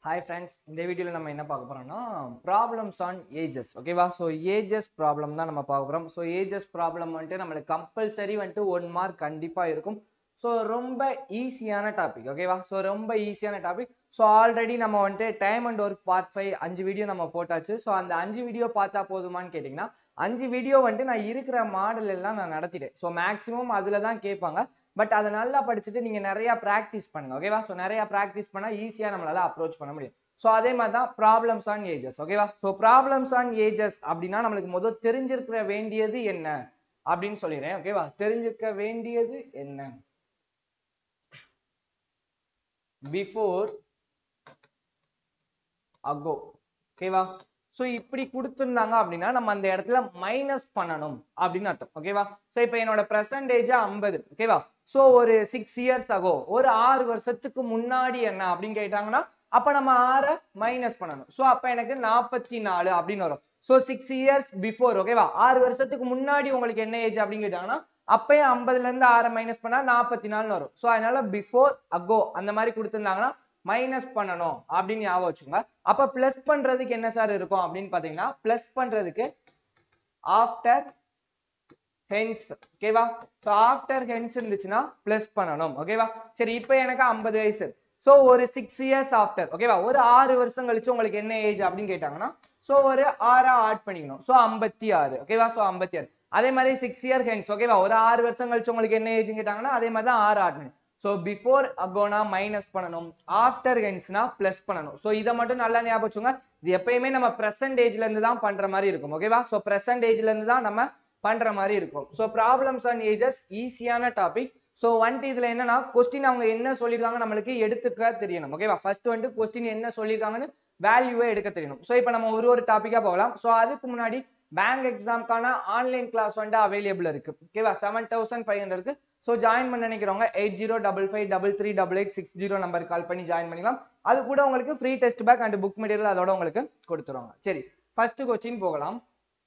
hi friends இந்த வீடியோவில் நம்ம என்ன பார்க்க போறோம்னா ப்ராப்ளம்ஸ் ஆன் ஏஜஸ் ஓகேவா ஸோ ஏஜஸ் ப்ராப்ளம் தான் நம்ம பார்க்க போகிறோம் ஸோ ஏஜஸ் ப்ராப்ளம் வந்துட்டு நம்மளுக்கு கம்பல்சரி வந்துட்டு ஒன் மார்க் கண்டிப்பாக இருக்கும் ஸோ ரொம்ப ஈஸியான டாபிக் ஓகேவா ஸோ ரொம்ப ஈஸியான டாபிக் ஸோ ஆல்ரெடி நம்ம வந்துட்டு time and work part five அஞ்சு வீடியோ நம்ம போட்டாச்சு ஸோ அந்த அஞ்சு வீடியோ பார்த்தா போதுமான்னு கேட்டிங்கன்னா அஞ்சு வீடியோ வந்துட்டு நான் இருக்கிற மாடல் எல்லாம் நான் நடத்திட்டேன் ஸோ மேக்ஸிமம் அதில் தான் கேட்பாங்க பட் அதை நல்லா படிச்சுட்டு நீங்கள் நிறையா ப்ராக்டிஸ் பண்ணுங்க ஓகேவா ஸோ நிறையா ப்ராக்டிஸ் பண்ணால் ஈஸியாக நம்மளால அப்ரோச் பண்ண முடியும் ஸோ அதே மாதிரி தான் ப்ராப்ளம்ஸ் ஆன் ஏஜஸ் ஓகேவா ஸோ ப்ராப்ளம்ஸ் ஆன் ஏஜஸ் அப்படின்னா நம்மளுக்கு முதல் தெரிஞ்சிருக்கிற வேண்டியது என்ன அப்படின்னு சொல்லிடுறேன் ஓகேவா தெரிஞ்சுக்க வேண்டியது என்ன பிஃபோர் அகோ ஓகேவா ஸோ இப்படி கொடுத்துருந்தாங்க அப்படின்னா நம்ம அந்த இடத்துல மைனஸ் பண்ணணும் அப்படின்னு அர்த்தம் ஓகேவா ஸோ இப்போ என்னோட பெர்சன்டேஜ் ஐம்பது ஓகேவா ஸோ ஒரு சிக்ஸ் இயர்ஸ் ஆகோ ஒரு ஆறு வருஷத்துக்கு முன்னாடி என்ன அப்படின்னு கேட்டாங்கன்னா அப்போ நம்ம ஆறை மைனஸ் பண்ணணும் ஸோ அப்போ எனக்கு நாற்பத்தி நாலு அப்படின்னு வரும் ஸோ சிக்ஸ் இயர்ஸ் பிஃபோர் ஓகேவா ஆறு வருஷத்துக்கு முன்னாடி உங்களுக்கு என்ன ஏஜ் அப்படின்னு கேட்டாங்கன்னா அப்பயே ஐம்பதுல இருந்து ஆறை மைனஸ் பண்ணா நாற்பத்தி நாலுன்னு வரும் ஸோ அதனால பிஃபோர் அகோ அந்த மாதிரி கொடுத்துருந்தாங்கன்னா மைனஸ் பண்ணணும் அப்படின்னு ஞாபகம் வச்சுக்கோங்க அப்ப பிளஸ் பண்றதுக்கு என்ன சார் இருக்கும் அப்படின்னு பாத்தீங்கன்னா பிளஸ் பண்றதுக்கு ஆஃப்டர் ஹென்ஸ் ஓகேவா ஸோ ஆஃப்டர் ஹென்ஸ் இருந்துச்சுன்னா பிளஸ் பண்ணணும் ஓகேவா சரி இப்போ எனக்கு ஐம்பது வயசு ஸோ ஒரு சிக்ஸ் இயர்ஸ் ஆஃப்டர் ஓகேவா ஒரு ஆறு வருஷம் கழிச்சு உங்களுக்கு என்ன ஏஜ் அப்படின்னு கேட்டாங்கன்னா ஸோ ஒரு ஆறா ஆட் பண்ணிக்கணும் ஸோ ஐம்பத்தி ஆறு ஓகேவா ஸோ ஐம்பத்தி ஆறு அதே மாதிரி சிக்ஸ் இயர் ஹென்ஸ் ஓகேவா ஒரு ஆறு வருஷம் கழிச்சு உங்களுக்கு என்ன ஏஜ் கேட்டாங்கன்னா அதே மாதிரி தான் ஆறு ஆட் பண்ணணும் ஸோ பிஃபோர் அகோனா மைனஸ் பண்ணணும் ஆஃப்டர் ஹென்ஸ்னா பிளஸ் பண்ணணும் ஸோ இதை மட்டும் நல்லா ஞாபகம் வச்சுங்க இது எப்பயுமே நம்ம ப்ரெசன்டேஜ்ல இருந்து தான் பண்ற மாதிரி இருக்கும் ஓகேவா ஸோ ப்ரெசன்டேஜ்ல இருந்து தான் நம்ம பண்ற மாதிரி இருக்கும் ஸோ ப்ராப்ளம்ஸ் அண்ட் ஏஜஸ் ஈஸியான டாபிக் ஸோ வந்துட்டு இதுல என்னன்னா கொஸ்டின் அவங்க என்ன சொல்லியிருக்காங்க நம்மளுக்கு எடுத்துக்க தெரியணும் ஓகேவா ஃபர்ஸ்ட் வந்துட்டு கொஸ்டின் என்ன சொல்லியிருக்காங்கன்னு வேல்யூவை எடுக்க தெரியணும் ஸோ இப்போ நம்ம ஒரு ஒரு டாப்பிக்கா போகலாம் ஸோ அதுக்கு முன்னாடி பேங்க் எக்ஸாம்க்கான ஆன்லைன் கிளாஸ் வந்துட்டு அவைலபிள் இருக்கு ஓகேவா seven thousand five hundred so join பண்ண நினைக்கிறவங்க eight zero double five double three double eight six zero நம்பருக்கு கால் பண்ணி ஜாயின் பண்ணிக்கலாம் அது கூட உங்களுக்கு free test pack and book material அதோட உங்களுக்கு கொடுத்துருவாங்க சரி ஃபர்ஸ்ட் கொஸ்டின் போகலாம்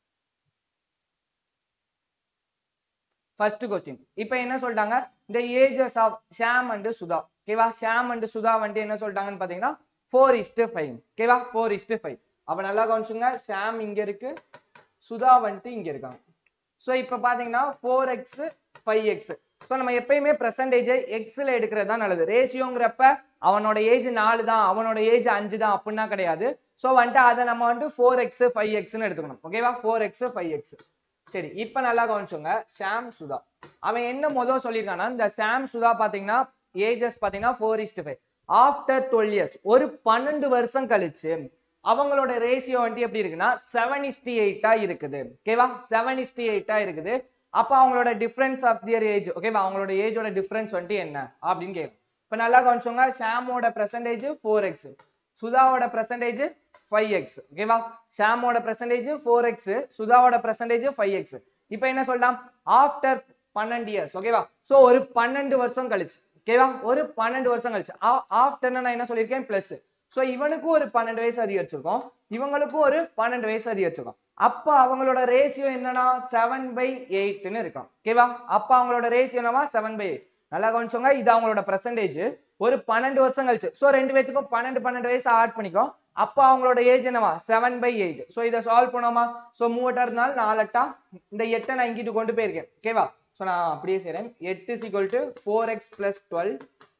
ஃபர்ஸ்ட் கொஸ்டின் இப்போ என்ன சொல்லிட்டாங்க இந்த ages of Sham and Sudha ஓகேவா ஷாம் அண்ட் சுதா வந்துட்டு என்ன சொல்லிட்டாங்கன்னு பார்த்தீங்கன்னா four is five five four is to five நல்லா கவனிச்சுங்க ஷாம் இங்கே இருக்கு சுதா வந்துட்டு இங்கே இருக்காங்க ஸோ இப்போ பார்த்தீங்கன்னா four x five x so நம்ம எப்பயுமே பெர்சன்டேஜ் எக்ஸில் எடுக்கிறது தான் நல்லது ரேஷியோங்கிறப்ப அவனோட ஏஜ் நாலு தான் அவனோட ஏஜ் அஞ்சு தான் அப்படின்னா கிடையாது ஸோ வந்துட்டு அதை நம்ம வந்துட்டு ஃபோர் எக்ஸ் ஃபைவ் எக்ஸ்னு எடுத்துக்கணும் ஓகேவா ஃபோர் எக்ஸ் ஃபைவ் எக்ஸ் சரி இப்போ நல்லா கவனிச்சோங்க சாம் சுதா அவன் என்ன முதல் சொல்லியிருக்கான்னா இந்த சாம் சுதா பார்த்தீங்கன்னா ஏஜஸ் பார்த்தீங்கன்னா four is five after twelve years ஒரு பன்னெண்டு வருஷம் கழிச்சு அவங்களோட ரேஷியோ வந்துட்டு எப்படி இருக்குன்னா செவன் இஸ்டி எயிட்டா இருக்குது ஓகேவா செவன் இஸ்டி எயிட்டா இருக்குது அப்போ அவங்களோட டிஃபரன்ஸ் ஆஃப் தியர் ஏஜ் ஓகேவா அவங்களோட ஏஜோட டிஃபரன்ஸ் வந்துட்டு என்ன அப்படின்னு கேட்கும் இப்போ நல்லா கவனிச்சோங்க ஷாமோட பெர்சன்டேஜ் ஃபோர் எக்ஸ் சுதாவோட பெர்சன்டேஜ் ஃபைவ் எக்ஸ் ஓகேவா ஷாமோட பெர்சன்டேஜ் ஃபோர் எக்ஸ் சுதாவோட பெர்சன்டேஜ் ஃபைவ் எக்ஸ் இப்போ என்ன சொல்லலாம் ஆஃப்டர் பன்னெண்டு இயர்ஸ் ஓகேவா ஸோ ஒரு பன்னெண்டு வருஷம் கழிச்சு ஓகேவா ஒரு பன்னெண்டு வருஷம் கழிச்சு ஆஃப்டர்னு நான் என்ன சொல்லியிருக்கேன் பிளஸ் ஸோ இவனுக்கும் ஒரு பன்னெண்டு வயசு அதிகரிச்சிருக்கோம் இவங்களுக்கும் ஒரு பன்னெண்டு வயசு அதிகரிச்சிருக்கோம் அப்போ அவங்களோட ரேஷியோ என்னன்னா செவன் பை எயிட்னு இருக்கும் ஓகேவா அப்போ அவங்களோட ரேஷியோ என்னவா செவன் பை எயிட் நல்லா கவனிச்சோங்க இது அவங்களோட பெர்சன்டேஜ் ஒரு பன்னெண்டு வருஷம் கழிச்சு ஸோ ரெண்டு பேத்துக்கும் பன்னெண்டு பன்னெண்டு வயசு ஆட் பண்ணிக்கோ அப்போ அவங்களோட ஏஜ் என்னவா செவன் பை எயிட் ஸோ இதை சால்வ் பண்ணோமா ஸோ மூவட்டா இருந்தாலும் நாலட்டா இந்த எட்டை நான் இங்கிட்டு கொண்டு போயிருக்கேன் ஓகேவா ஸோ நான் அப்படியே செய்கிறேன் எட்டு equal to four x plus twelve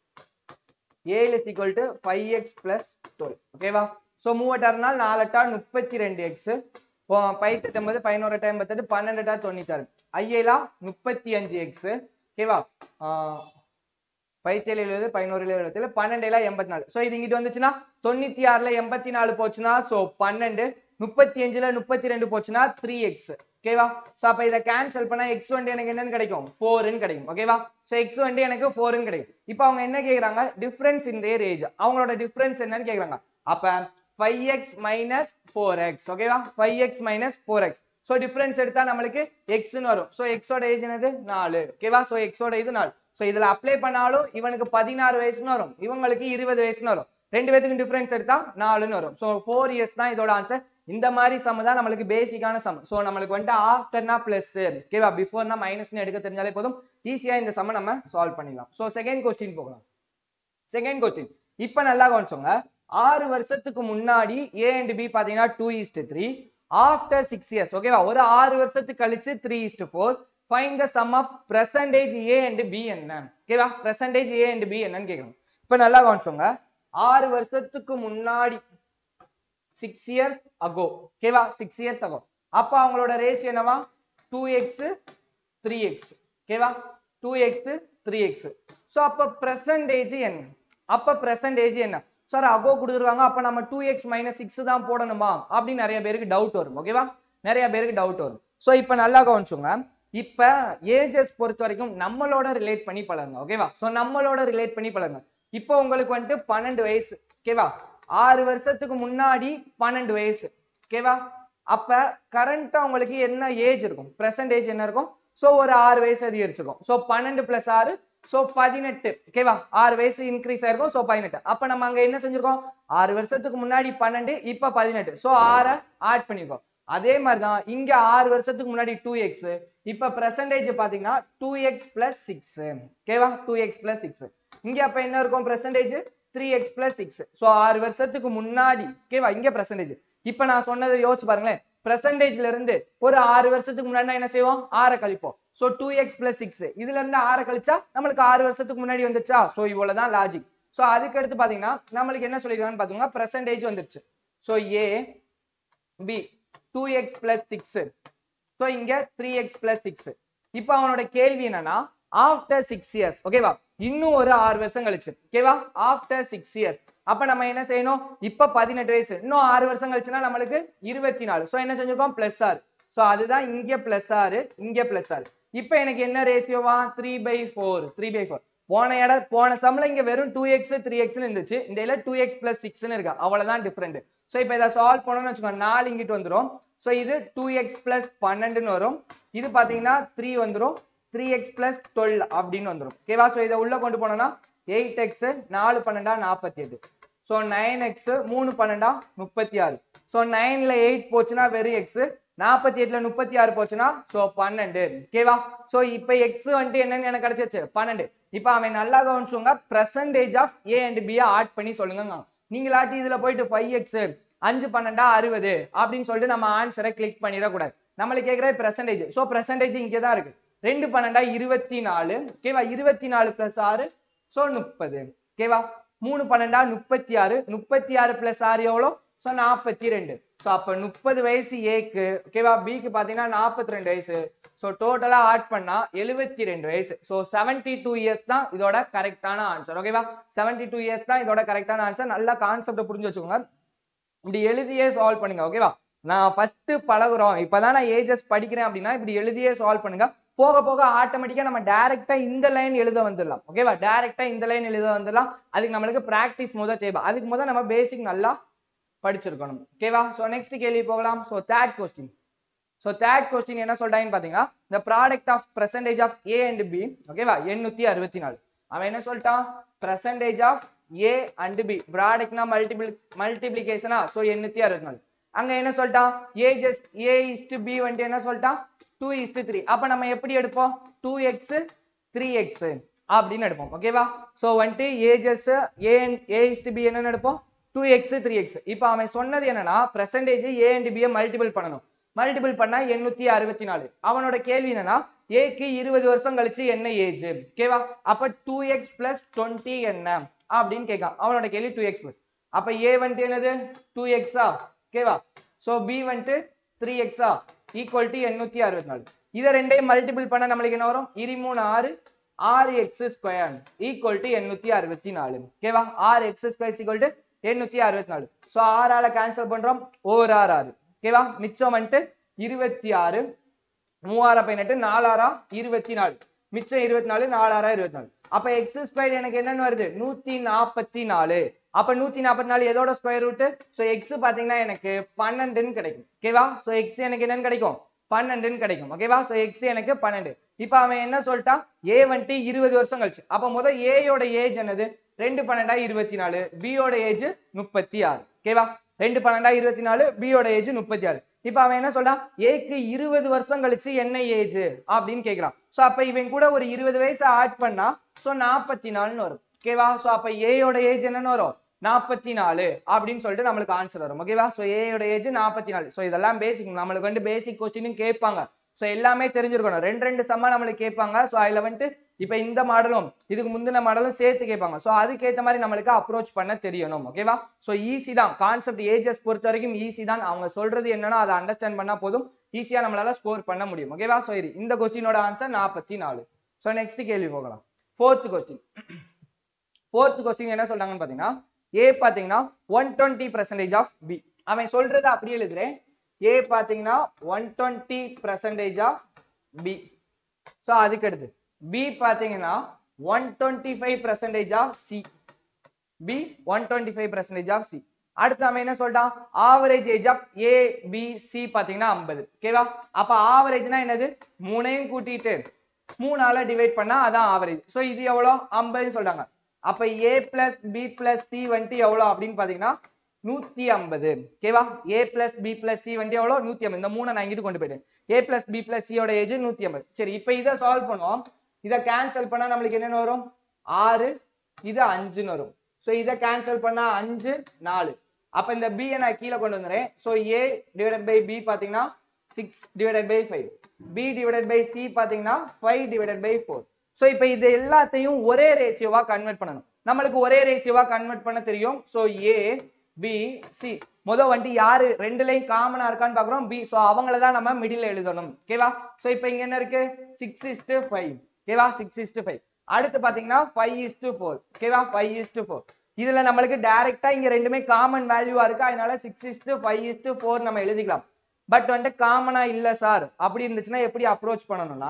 ஏழு equal to five x plus twelve ஓகேவா ஸோ மூவட்டா இருந்தால் நாலட்டா முப்பத்தி ரெண்டு எக்ஸ் பைத்தொம்பது பதினோரு டைம் பத்தெட்டு பன்னெண்டுட்டா தொண்ணூத்தாறு ஐஏலா முப்பத்தி அஞ்சு எக்ஸ் ஓகேவா பைத்தேழு எழுபது பதினோரு எழுபத்துல பன்னெண்டுல எண்பத்தி நாலு ஸோ இது இங்கிட்டு வந்துச்சுன்னா தொண்ணூத்தி ஆறுல எண்பத்தி நாலு போச்சுன்னா ஸோ பன்னெண்டு முப்பத்தி அஞ்சுல முப்பத்தி ரெண்டு போச்சுன்னா த்ரீ எக்ஸ் ஓகேவா ஸோ அப்போ இதை கேன்சல் பண்ணா எக்ஸ் வந்து எனக்கு என்னன்னு கிடைக்கும் ஃபோர்னு கிடைக்கும் ஓகேவா ஸோ எக்ஸ் வந்து எனக்கு ஃபோர்னு கிடைக்கும் இப்போ அவங்க என்ன கேட்குறாங்க டிஃபரன்ஸ் இன் தேர் ஏஜ் அவங்களோட டிஃபரன்ஸ் என்னன்னு கேட்குறாங்க அப்போ five x minus four x ஓகேவா five x minus four x so difference எடுத்தா நம்மளுக்கு எக்ஸ்னு வரும் ஸோ எக்ஸோட ஏஜ் என்னது நாலு ஓகேவா ஸோ எக்ஸோட இது நாலு ஸோ இதுல அப்ளை பண்ணாலும் இவனுக்கு பதினாறு வயசுன்னு வரும் இவங்களுக்கு இருபது வயசுன்னு வரும் ரெண்டு பேத்துக்கும் டிஃபரன்ஸ் எடுத்தா நாலுன்னு வரும் ஸோ ஃபோர் இயர்ஸ் தான் இதோட ஆன்சர் இந்த மாதிரி சம் தான் நம்மளுக்கு பேசிக்கான சம் ஸோ நம்மளுக்கு வந்துட்டு ஆஃப்டர்னா பிளஸ் ஓகேவா பிஃபோர்னா மைனஸ்னு எடுக்க தெரிஞ்சாலே போதும் ஈஸியாக இந்த சம்மை நம்ம சால்வ் பண்ணிடலாம் ஸோ செகண்ட் கொஸ்டின் போகலாம் செகண்ட் கொஸ்டின் இப்போ நல்லா கவனிச்சோங்க ஆறு வருஷத்துக்கு முன்னாடி ஏ அண்ட் பி பாத்தீங்கன்னா two is three after six years ஓகேவா ஒரு ஆறு வருஷத்துக்கு கழிச்சு three is four find the sum of percentage A and B என்ன ஓகேவா பிரசன்டேஜ் ஏ அண்ட் பி என்னன்னு கேட்கணும் இப்ப நல்லா கவனிச்சோங்க ஆறு வருஷத்துக்கு முன்னாடி சிக்ஸ் இயர்ஸ் அகோ ஓகேவா சிக்ஸ் இயர்ஸ் அகோ அப்ப அவங்களோட ரேஷியோ என்னவா டூ எக்ஸ் த்ரீ எக்ஸ் ஓகேவா two x three x so அப்போ பிரசன்டேஜ் என்ன அப்போ பிரசன்டேஜ் என்ன சார் அகோ கொடுத்துருக்காங்க அப்போ நம்ம டூ எக்ஸ் மைனஸ் சிக்ஸ் தான் போடணுமா அப்படின்னு நிறைய பேருக்கு டவுட் வரும் ஓகேவா நிறைய பேருக்கு டவுட் வரும் ஸோ இப்போ நல்லா கவனிச்சுங்க இப்போ ஏஜஸ் பொறுத்த வரைக்கும் நம்மளோட ரிலேட் பண்ணி பழகுங்க ஓகேவா ஸோ நம்மளோட ரிலேட் பண்ணி பழகுங்க இப்போ உங்களுக்கு வந்துட்டு பன்னெண்டு வயசு ஓகேவா ஆறு வருஷத்துக்கு முன்னாடி பன்னெண்டு வயசு ஓகேவா அப்ப கரண்டா உங்களுக்கு என்ன ஏஜ் இருக்கும் பிரசன்ட் ஏஜ் என்ன இருக்கும் ஸோ ஒரு ஆறு வயசு அதிகரிச்சிருக்கும் ஸோ பன்னெண்டு பிளஸ் ஆறு ஸோ பதினெட்டு ஓகேவா ஆறு வயசு இன்க்ரீஸ் ஆயிருக்கும் ஸோ பதினெட்டு அப்ப நம்ம அங்க என்ன செஞ்சிருக்கோம் ஆறு வருஷத்துக்கு முன்னாடி பன்னெண்டு இப்ப பதினெட்டு ஸோ ஆறை ஆட் பண்ணிருக்கோம் அதே மாதிரி தான் இங்க ஆறு வருஷத்துக்கு முன்னாடி டூ எக்ஸ் இப்ப பெர்சன்டேஜ் பாத்தீங்கன்னா டூ எக்ஸ் பிளஸ் சிக்ஸ் ஓகேவா டூ எக்ஸ் பிளஸ் சிக்ஸ் இங்க அப்ப என்ன இருக்கும் percentage three x plus six so ஆறு வருஷத்துக்கு முன்னாடி ஓகேவா இங்க பெர்சன்டேஜ் இப்ப நான் சொன்னதை யோசிச்சு பாருங்களேன் பெர்சன்டேஜ்ல இருந்து ஒரு ஆறு வருஷத்துக்கு முன்னாடி என்ன செய்வோம் ஆறை கழிப்போம் so two x plus six இதுல இருந்து ஆறை கழிச்சா நம்மளுக்கு ஆறு வருஷத்துக்கு முன்னாடி வந்துச்சா ஸோ இவ்வளவுதான் லாஜிக் ஸோ அதுக்கு அடுத்து பாத்தீங்கன்னா நம்மளுக்கு என்ன சொல்லிருக்காங்கன்னு பாத்தீங்கன்னா பெர்சன்டேஜ் வந்துருச்சு so A B two x plus six so இங்க த்ரீ எக்ஸ் பிளஸ் சிக்ஸ் இப்போ அவனோட கேள்வி என்னன்னா ஆஃப்டர் சிக்ஸ் இயர்ஸ் ஓகேவா இன்னும் ஒரு ஆறு வருஷம் கழிச்சு ஓகேவா ஆஃப்டர் சிக்ஸ் இயர்ஸ் அப்ப நம்ம என்ன செய்யணும் இப்ப பதினெட்டு வயசு இன்னும் ஆறு வருஷம் கழிச்சுன்னா நம்மளுக்கு இருபத்தி நாலு ஸோ என்ன செஞ்சிருக்கோம் பிளஸ் ஆறு ஸோ அதுதான் இங்க பிளஸ் ஆறு இங்க பிளஸ் ஆறு இப்போ எனக்கு என்ன ரேஷியோவா three by four three by four போன இட போன சம்ல இங்க வெறும் டூ எக்ஸ் த்ரீ எக்ஸ்னு இருந்துச்சு இந்த இதில் டூ எக்ஸ் பிளஸ் சிக்ஸ்னு இருக்கு அவ்வளவுதான் டிஃப்ரெண்ட் ஸோ இப்போ இதை சால்வ் பண்ணணும்னு வச்சுக்கோங்க நாலு இங்கிட்டு வந்துடும் ஸோ இது டூ எக்ஸ் பிளஸ் பன்னெண்டுன்னு வரும் இது பார்த்தீங்கன்னா த்ரீ வந்துடும் த்ரீ எக்ஸ் பிளஸ் டுவெல் அப்படின்னு வந்துடும் ஓகேவா ஸோ இதை உள்ள கொண்டு போனோம்னா எயிட் எக்ஸ் நாலு பன்னெண்டா நாற்பத்தி எட்டு ஸோ நைன் எக்ஸ் மூணு பன்னெண்டா முப்பத்தி ஆறு ஸோ நைன்ல எயிட் போச்சுன்னா வெறும் எக்ஸ் நாற்பத்தி எட்டுல முப்பத்தி ஆறு போச்சுன்னா ஸோ பன்னெண்டு ஓகேவா ஸோ இப்போ எக்ஸ் வந்துட்டு என்னன்னு எனக்கு கிடைச்சிச்சு பன்னெண்டு இப்போ அவன் நல்லா கவனிச்சுங்க பிரசன்டேஜ் ஆஃப் ஏ அண்ட் பியை ஆட் பண்ணி சொல்லுங்க நீங்களாட்டி இதுல போயிட்டு ஃபைவ் எக்ஸ் அஞ்சு பன்னெண்டா அறுபது அப்படின்னு சொல்லிட்டு நம்ம ஆன்சரை கிளிக் பண்ணிடக்கூடாது நம்மளுக்கு கேட்குற பிரசன்டேஜ் ஸோ பிரசன்டேஜ் இங்கே தான் இருக்கு ரெண்டு பன்னெண்டா இருபத்தி நாலு ஓகேவா இருபத்தி நாலு பிளஸ் ஆறு ஸோ முப்பது ஓகேவா மூணு பன்னெண்டா முப்பத்தி ஆறு முப்பத்தி ஆறு பிளஸ் ஆறு எவ்வளோ ஸோ நாற்பத்தி ரெண்டு ஸோ அப்போ முப்பது வயசு ஏக்கு ஓகேவா பிக்கு பார்த்தீங்கன்னா நாற்பத்தி ரெண்டு வயசு ஸோ டோட்டலாக ஆட் பண்ணா எழுபத்தி ரெண்டு வயசு ஸோ செவன்டி டூ இயர்ஸ் தான் இதோட கரெக்டான ஆன்சர் ஓகேவா செவன்டி டூ இயர்ஸ் தான் இதோட கரெக்டான ஆன்சர் நல்லா கான்செப்டை புரிஞ்சு வச்சுக்கோங்க இப்படி எழுதியே சால்வ் பண்ணுங்க ஓகேவா நான் ஃபர்ஸ்ட் பழகுறோம் இப்பதான் நான் ஏஜஸ் படிக்கிறேன் அப்படின்னா இப்படி எழுதியே சால்வ் பண்ணுங்க போக போக ஆட்டோமேட்டிக்கா நம்ம டைரக்டா இந்த லைன் எழுத வந்துடலாம் ஓகேவா டைரக்டா இந்த லைன் எழுத வந்துடலாம் அதுக்கு நம்மளுக்கு பிராக்டிஸ் முதல் தேவை அதுக்கு முதல் நம்ம பேசிக் நல்லா படிச்சிருக்கணும் ஓகேவா ஸோ நெக்ஸ்ட் கேள்வி போகலாம் so third question so third question என்ன சொல்றாங்கன்னு பாத்தீங்கன்னா இந்த product of percentage of A and B ஓகேவா எண்ணூத்தி அறுபத்தி நாலு அவன் என்ன சொல்லிட்டான் percentage of A and B ப்ராடக்ட்னா மல்டிபிள் மல்டிபிளிகேஷனா ஸோ எண்ணூத்தி அறுபத்தி நாலு அங்க என்ன சொல்லிட்டான் ஏ ஜஸ்ட் ஏ இஸ்ட் பி வந்துட்டு என்ன சொல்லிட்டான் டூ இஸ்ட் த்ரீ அப்ப நம்ம எப்படி எடுப்போம் டூ எக்ஸ் த்ரீ எக்ஸ் அப்படின்னு எடுப்போம் ஓகேவா ஸோ வந்துட்டு ஏஜஸ் ஏ ஏ இஸ்ட் பி என்னன்னு எடுப்போம் டூ எக்ஸ் த்ரீ எக்ஸ் இப்போ அவன் சொன்னது என்னன்னா பெர்சன்டேஜ் ஏ அண்ட் பியை மல்டிபிள் பண்ணணும் மல்டிபிள் பண்ணா எண்ணூத்தி அறுபத்தி நாலு அவனோட கேள்வி என்னன்னா ஏக்கு இருபது வருஷம் கழிச்சு என்ன ஏஜ் ஓகேவா அப்ப டூ எக்ஸ் பிளஸ் டுவெண்ட்டி என்ன அப்படின்னு கேட்கான் அவனோட கேள்வி டூ எக்ஸ் பிளஸ் அப்ப ஏ வந்துட்டு என்னது டூ எக்ஸா ஓகேவா ஸோ பி வந்துட்டு த்ரீ எக்ஸா ஈக்குவல் டு எண்ணூத்தி அறுபத்தி நாலு இதை ரெண்டையும் மல்டிபிள் பண்ண நம்மளுக்கு என்ன வரும் இருமூணு ஆறு ஆறு எக்ஸ் ஸ்கொயர் ஈக்குவல் டு எண்ணூத்தி அறுபத்தி நாலு ஓகேவா ஆறு எக்ஸ் ஸ்கொயர் ஈக்குவல் டு எண்ணூத்தி அறுபத்தி நாலு ஸோ ஆறால கேன்சல் பண்றோம் ஓர் ஆறு ஆறு ஓகேவா மிச்சம் வந்துட்டு இருபத்தி ஆறு மூவாயிரம் பதினெட்டு நாலாயிரம் இருபத்தி நாலு மிச்சம் இருபத்தி நாலு நாலாயிரம் இருபத்தி நாலு அப்ப எக்ஸ் ஸ்கொயர் எனக்கு என்னன்னு வருது நூத்தி நாற்பத்தி நாலு அப்ப நூத்தி நாற்பத்தி நாலு எதோட ஸ்கொயர் ரூட் ஸோ எக்ஸ் பாத்தீங்கன்னா எனக்கு பன்னெண்டுன்னு கிடைக்கும் ஓகேவா ஸோ எக்ஸ் எனக்கு என்னன்னு கிடைக்கும் பன்னெண்டுன்னு கிடைக்கும் ஓகேவா ஸோ எக்ஸ் எனக்கு பன்னெண்டு இப்போ அவன் என்ன சொல்லிட்டான் ஏ வந்துட்டு இருபது வருஷம் கழிச்சு அப்போ முதல் ஏயோட ஏஜ் என்னது ரெண்டு பன்னெண்டா இருபத்தி நாலு பியோட ஏஜ் முப்பத்தி ஆறு ஓகேவா ரெண்டு பன்னெண்டா இருபத்தி நாலு பியோட ஏஜ் முப்பத்தி ஆறு இப்போ அவன் என்ன சொல்றான் ஏக்கு இருபது வருஷம் கழிச்சு என்ன ஏஜ் அப்படின்னு கேட்குறான் ஸோ அப்போ இவன் கூட ஒரு இருபது வயசு ஆட் பண்ணா ஸோ நாற்பத்தி நாலுன்னு வரும் ஓகேவா ஸோ அப்போ ஏயோட ஏஜ் என்னன்னு வரும் நாற்பத்தி நாலு அப்படின்னு சொல்லிட்டு நம்மளுக்கு ஆன்சர் வரும் ஓகேவா ஸோ ஏயோட ஏஜ் நாற்பத்தி நாலு ஸோ இதெல்லாம் பேசிக் நம்மளுக்கு வந்து பேசிக் கொஸ்டினும் கேட்பாங்க ஸோ எல்லாமே தெரிஞ்சிருக்கணும் ரெண்டு ரெண்டு சம்மா நம்மளுக்கு கேட்பாங்க ஸோ அதில் வந்துட்டு இப்போ இந்த மாடலும் இதுக்கு முந்தின மாடலும் சேர்த்து கேட்பாங்க ஸோ அதுக்கேற்ற மாதிரி நம்மளுக்கு அப்ரோச் பண்ண தெரியணும் ஓகேவா ஸோ ஈஸி தான் கான்செப்ட் ஏஜஸ் பொறுத்த வரைக்கும் ஈஸி தான் அவங்க சொல்றது என்னன்னா அதை அண்டர்ஸ்டாண்ட் பண்ணா போதும் ஈஸியாக நம்மளால ஸ்கோர் பண்ண முடியும் ஓகேவா ஸோ இது இந்த கொஸ்டினோட ஆன்சர் நாற்பத்தி நாலு ஸோ நெக்ஸ்ட் கேள்வி போகலாம் ஃபோர்த் கொஸ்டின் ஃபோர்த் கொஸ்டின் என்ன சொல்றாங்கன்னு பார்த்தீங்கன்னா ஏ பார்த்தீங்கன்னா one twenty percentage of B அவன் சொல்றதை அப்படியே எழுதுறேன் ஏ பார்த்தீங்கன்னா one twenty percentage of B so அதுக்கு அடுத்து பி பார்த்தீங்கன்னா one twenty five percentage of C B one twenty five percentage of C அடுத்து அவன் என்ன சொல்லிட்டான் average age of A B C பார்த்தீங்கன்னா ஐம்பது ஓகேவா அப்போ ஆவரேஜ்னா என்னது மூணையும் கூட்டிட்டு மூணால டிவைட் பண்ணா அதான் ஆவரேஜ் ஸோ இது எவ்வளோ ஐம்பதுன்னு சொல்றாங்க அப்போ A plus B plus C வந்துட்டு எவ்வளோ அப்படின்னு பார்த்தீங்கன்னா நூத்தி ஐம்பது ஓகேவா A plus B plus C வந்துட்டு எவ்வளோ நூத்தி ஐம்பது இந்த மூணை நான் இங்கிட்டு கொண்டு போயிட்டேன் ஏ பிளஸ் பி பிளஸ் சியோட ஏஜ் நூத்தி ஐம்பது சரி இப்போ இதை சால்வ் பண்ணுவோம் இதை கேன்சல் பண்ணா நம்மளுக்கு என்னென்ன வரும் ஆறு இது அஞ்சுன்னு வரும் ஸோ இதை கேன்சல் பண்ணா அஞ்சு நாலு அப்போ இந்த b நான் கீழே கொண்டு வந்துடுறேன் so A divided by B பார்த்தீங்கன்னா six divided by five B divided by C பார்த்தீங்கன்னா five divided by four so இப்போ இது எல்லாத்தையும் ஒரே ரேஷியோவா கன்வெர்ட் பண்ணணும் நம்மளுக்கு ஒரே ரேஷியோவா கன்வெர்ட் பண்ண தெரியும் ஸோ ஏ பி சி முதல் வந்துட்டு யாரு ரெண்டுலையும் காமனா இருக்கான்னு பார்க்குறோம் பி ஸோ அவங்கள தான் நம்ம மிடில் எழுதணும் ஓகேவா ஸோ இப்போ இங்க என்ன இருக்கு சிக்ஸ் இஸ்டு ஃபைவ் ஓகேவா சிக்ஸ் இஸ்டு ஃபைவ் அடுத்து பார்த்தீங்கன்னா ஃபைவ் இஸ்டு ஃபோர் ஓகேவா ஃபைவ் இஸ்டு ஃபோர் இதுல நம்மளுக்கு டைரக்டா இங்க ரெண்டுமே காமன் வேல்யூவா இருக்கு அதனால six is five is four நம்ம எழுதிக்கலாம் பட் வந்துட்டு காமனா இல்ல சார் அப்படி இருந்துச்சுன்னா எப்படி அப்ரோச் பண்ணணும்னா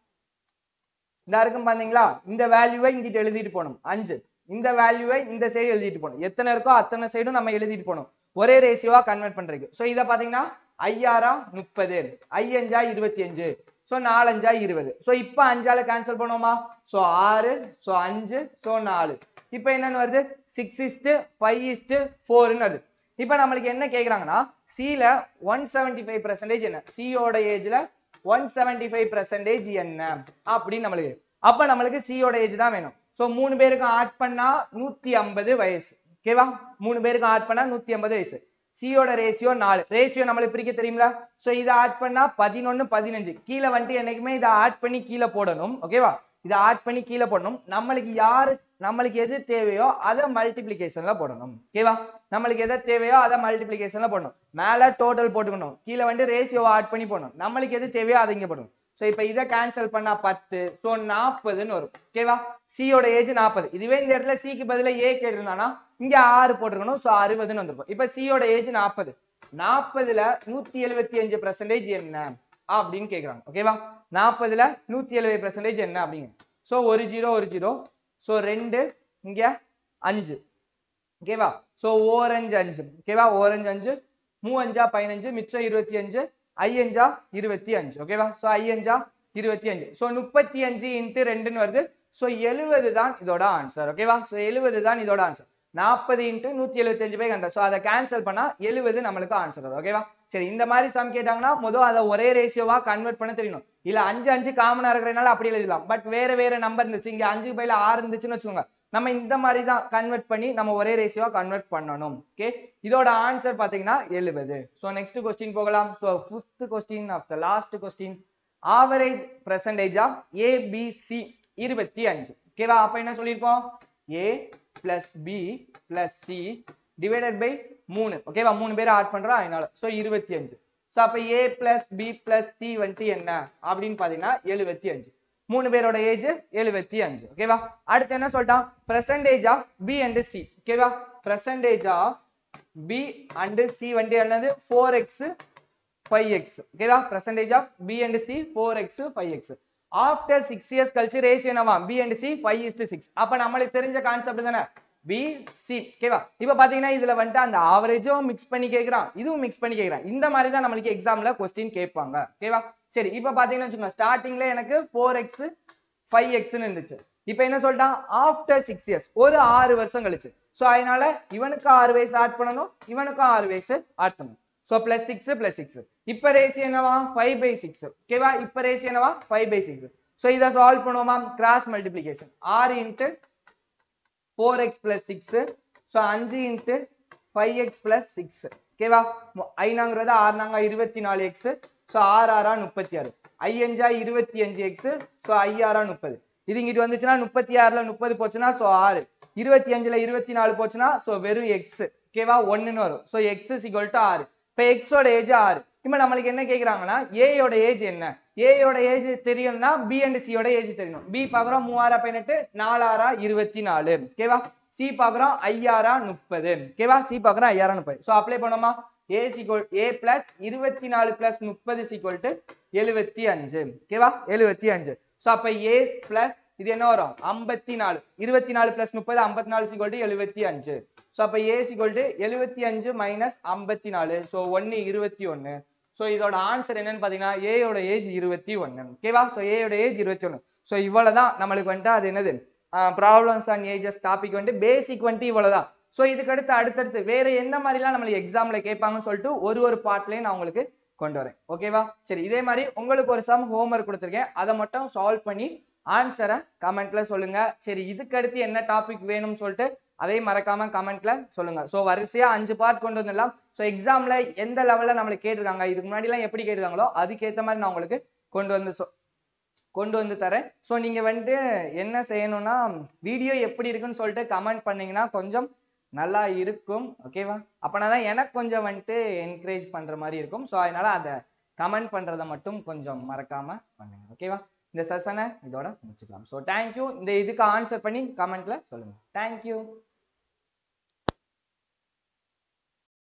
இந்த இருக்கும் பாத்தீங்களா இந்த வேல்யூவை இங்கிட்டு எழுதிட்டு போகணும் அஞ்சு இந்த வேல்யூவை இந்த சைடு எழுதிட்டு போகணும் எத்தனை இருக்கோ அத்தனை சைடும் நம்ம எழுதிட்டு போகணும் ஒரே ரேஷியோவா கன்வெர்ட் பண்றதுக்கு ஸோ இதை பாத்தீங்கன்னா ஐயாரா முப்பது ஐயஞ்சா இருபத்தி அஞ்சு ஸோ நாலஞ்சா இருபது ஸோ இப்போ அஞ்சால கேன்சல் பண்ணுவோமா ஸோ ஆறு ஸோ அஞ்சு ஸோ நாலு இப்போ என்னன்னு வருது சிக்ஸ் இஸ்ட்டு ஃபைவ் இஸ்ட்டு ஃபோர்னு வருது இப்போ நம்மளுக்கு என்ன கேட்குறாங்கன்னா சியில் ஒன் செவன்டி ஃபைவ் பர்சன்டேஜ் என்ன சியோட ஏஜில் ஒன் செவன்டி ஃபைவ் பர்சன்டேஜ் என்ன அப்படின்னு நம்மளுக்கு அப்போ நம்மளுக்கு சியோட ஏஜ் தான் வேணும் ஸோ மூணு பேருக்கு ஆட் பண்ணா நூற்றி ஐம்பது வயசு ஓகேவா மூணு பேருக்கு ஆட் பண்ணா நூற்றி ஐம்பது வயசு சியோட ரேஷியோ நாலு ரேஷியோ நம்மளுக்கு பிரிக்க தெரியுங்களா ஸோ இதை ஆட் பண்ணா பதினொன்று பதினஞ்சு கீழே வந்துட்டு என்னைக்குமே இதை ஆட் பண்ணி கீழே போடணும் ஓகேவா இதை ஆட் பண்ணி கீழே போடணும் நம்மளுக்கு யாரு நம்மளுக்கு எது தேவையோ அதை மல்டிப்ளிகேஷன்ல போடணும் ஓகேவா நம்மளுக்கு எது தேவையோ அதை மல்டிப்ளிகேஷன்ல போடணும் மேல டோட்டல் போட்டுக்கணும் கீழே வந்து ரேஷியோவை ஆட் பண்ணி போடணும் நம்மளுக்கு எது தேவையோ அதை இங்க போடணும் ஸோ இப்போ இதை கேன்சல் பண்ணா பத்து ஸோ நாற்பதுன்னு வரும் ஓகேவா சியோட ஏஜ் நாற்பது இதுவே இந்த இடத்துல சிக்கு பதிலாக ஏ கேட்டிருந்தானா இங்க ஆறு போட்டிருக்கணும் ஸோ அறுபதுன்னு வந்திருக்கும் இப்போ சியோட ஏஜ் நாற்பது நாற்பதுல நூத்தி எழுபத்தி அஞ்சு பர்சன்டேஜ் என்ன அப்படின்னு கேட்குறாங்க ஓகேவா நாற்பதுல நூத்தி எழுபது பர்சன்டேஜ் என்ன அப்படிங்க ஸோ ஒரு ஜீரோ ஒரு ஜீரோ ஸோ ரெண்டு இங்க அஞ்சு ஓகேவா ஸோ ஓரஞ்சு அஞ்சு ஓகேவா ஓரஞ்சு அஞ்சு மூவஞ்சா பதினஞ்சு மிச்சம் இருபத்தி அஞ்சு ஐயஞ்சா இருபத்தி அஞ்சு ஓகேவா ஸோ ஐயஞ்சா இருபத்தி அஞ்சு ஸோ முப்பத்தி அஞ்சு இன்ட்டு ரெண்டுன்னு வருது ஸோ எழுபது தான் இதோட ஆன்சர் ஓகேவா ஸோ எழுபது தான் இதோட ஆன்சர் நாற்பது இன்ட்டு நூற்றி எழுபத்தஞ்சு பை ஹண்ட்ரட் ஸோ அதை கேன்சல் பண்ணால் எழுபது நம்மளுக்கு ஆன்சர் வரும் ஓகேவா சரி இந்த மாதிரி சம் கேட்டாங்கன்னா முதல் அதை ஒரே ரேஷியோவா கன்வெர்ட் பண்ண தெரியணும் இல்ல அஞ்சு அஞ்சு காமனா இருக்கிறதுனால அப்படி எழுதலாம் பட் வேற வேற நம்பர் இருந்துச்சு இங்க அஞ்சு பையில ஆறு இருந்துச்சுன்னு வச்சுக்கோங்க நம்ம இந்த மாதிரி தான் கன்வெர்ட் பண்ணி நம்ம ஒரே ரேஷியோவா கன்வெர்ட் பண்ணணும் ஓகே இதோட ஆன்சர் பாத்தீங்கன்னா எழுபது ஸோ நெக்ஸ்ட் கொஸ்டின் போகலாம் so fifth question of the last question average percentage of A B C இருபத்தி அஞ்சு ஓகேவா அப்ப என்ன சொல்லியிருப்போம் A plus B plus C divided by மூணு ஓகேவா மூணு பேர் ஆட் பண்றோம் அதனால ஸோ இருபத்தி அஞ்சு ஸோ அப்போ A plus B plus C வந்துட்டு என்ன அப்படின்னு பார்த்தீங்கன்னா எழுபத்தி அஞ்சு மூணு பேரோட ஏஜ் எழுபத்தி அஞ்சு ஓகேவா அடுத்து என்ன சொல்லிட்டான் percentage of B and C ஓகேவா percentage of B and C வந்துட்டு என்னது ஃபோர் எக்ஸ் ஃபைவ் எக்ஸ் ஓகேவா percentage of B and C four x five x after six years கழிச்சு ரேஷியோ என்னவா B and C five is to six அப்போ நம்மளுக்கு தெரிஞ்ச concept தானே பி சி ஓகேவா இப்போ பார்த்தீங்கன்னா இதுல வந்துட்டு அந்த ஆவரேஜும் மிக்ஸ் பண்ணி கேட்குறான் இதுவும் மிக்ஸ் பண்ணி கேட்குறான் இந்த மாதிரி தான் நம்மளுக்கு எக்ஸாம்ல கொஸ்டின் கேட்பாங்க ஓகேவா சரி இப்போ பார்த்தீங்கன்னா வச்சுக்கோங்க ஸ்டார்டிங்ல எனக்கு ஃபோர் எக்ஸ் ஃபைவ் எக்ஸ்னு இருந்துச்சு இப்போ என்ன சொல்லிட்டான் ஆஃப்டர் சிக்ஸ் இயர்ஸ் ஒரு ஆறு வருஷம் கழிச்சு ஸோ அதனால இவனுக்கு ஆறு வயசு ஆட் பண்ணணும் இவனுக்கும் ஆறு வயசு ஆட் பண்ணணும் so plus six plus six இப்போ ரேசி என்னவா ஃபைவ் பை சிக்ஸ் ஓகேவா இப்போ ரேசி என்னவா ஃபைவ் பை சிக்ஸ் ஸோ இதை சால்வ் பண்ணுவோமா கிராஸ் மல்டிப்ளிகேஷன் ஆறு into four x plus six so அஞ்சு into five x plus six ஓகேவா ஐநாங்கிறது ஆறுனாங்க இருபத்தி நாலு எக்ஸ் ஸோ ஆறு ஆறா முப்பத்தி ஆறு ஐயஞ்சா இருபத்தி அஞ்சு எக்ஸ் ஸோ ஐயாறா முப்பது இது இங்கிட்டு வந்துச்சுன்னா முப்பத்தி ஆறுல முப்பது போச்சுன்னா ஸோ ஆறு இருபத்தி அஞ்சுல இருபத்தி நாலு போச்சுன்னா ஸோ வெறும் எக்ஸ் ஓகேவா ஒன்றுன்னு வரும் so x is equal to ஆறு இப்போ எக்ஸோட ஏஜ் ஆறு இப்போ நம்மளுக்கு என்ன கேட்குறாங்கன்னா ஏயோட ஏஜ் என்ன ஏயோட ஏஜ் தெரியணும்னா பி அண்ட் சியோட ஏஜ் தெரியணும் பி பார்க்குறோம் மூவாயிரம் பதினெட்டு நாலாயிரம் இருபத்தி நாலு ஓகேவா சி பார்க்குறோம் ஐயாயிரம் முப்பது ஓகேவா சி பார்க்குறோம் ஐயாயிரம் முப்பது ஸோ அப்ளை பண்ணோமா ஏ சிக்வல் ஏ பிளஸ் இருபத்தி நாலு பிளஸ் முப்பது சிக்வல் டு எழுபத்தி அஞ்சு ஓகேவா எழுபத்தி அஞ்சு ஸோ அப்போ ஏ பிளஸ் இது என்ன வரும் ஐம்பத்தி நாலு இருபத்தி நாலு பிளஸ் முப்பது ஐம்பத்தி நாலு சிக்வல் டு எழுபத்தி அஞ்சு ஸோ அப்போ ஏ சிக்வல் டு எழுபத்தி அஞ்சு மைனஸ் ஐம்பத்தி நாலு ஸோ ஒன்று இருபத்தி ஒன்று ஸோ இதோட ஆன்சர் என்னன்னு பார்த்தீங்கன்னா ஏயோட ஏஜ் இருபத்தி ஒன்று ஓகேவா ஸோ ஏயோட ஏஜ் இருபத்தி ஒன்று ஸோ இவ்வளோ தான் நம்மளுக்கு வந்துட்டு அது என்னது ப்ராப்ளம்ஸ் அண்ட் ஏஜஸ் டாபிக் வந்துட்டு பேசிக் வந்துட்டு இவ்வளோ தான் ஸோ இதுக்கு அடுத்து அடுத்தடுத்து வேற எந்த மாதிரிலாம் நம்மளுக்கு எக்ஸாமில் கேட்பாங்கன்னு சொல்லிட்டு ஒரு ஒரு பார்ட்லேயும் நான் உங்களுக்கு கொண்டு வரேன் ஓகேவா சரி இதே மாதிரி உங்களுக்கு ஒரு சம் ஹோம்ஒர்க் கொடுத்துருக்கேன் அதை மட்டும் சால்வ் பண்ணி ஆன்சரை கமெண்ட்ல சொல்லுங்க சரி இதுக்கு அடுத்து என்ன டாபிக் வேணும்னு சொல்லிட்டு அதையும் மறக்காம கமெண்ட்ல சொல்லுங்க ஸோ வரிசையா அஞ்சு பார்ட் கொண்டு வந்துடலாம் ஸோ எக்ஸாம்ல எந்த லெவல்ல நம்மளுக்கு கேட்டிருக்காங்க இதுக்கு முன்னாடிலாம் எப்படி கேட்டிருக்காங்களோ அதுக்கேற்ற மாதிரி நான் உங்களுக்கு கொண்டு வந்து சொ- கொண்டு வந்து தரேன் ஸோ நீங்க வந்துட்டு என்ன செய்யணும்னா வீடியோ எப்படி இருக்குன்னு சொல்லிட்டு கமெண்ட் பண்ணீங்கன்னா கொஞ்சம் நல்லா இருக்கும் ஓகேவா அப்போனா தான் எனக்கு கொஞ்சம் வந்துட்டு என்கரேஜ் பண்ற மாதிரி இருக்கும் ஸோ அதனால அதை கமெண்ட் பண்றதை மட்டும் கொஞ்சம் மறக்காம பண்ணுங்க ஓகேவா இந்த செஷனை இதோட முடிச்சுக்கலாம் ஸோ தேங்க்யூ இந்த இதுக்கு ஆன்சர் பண்ணி கமெண்ட்ல சொல்லுங்க தேங்க்யூ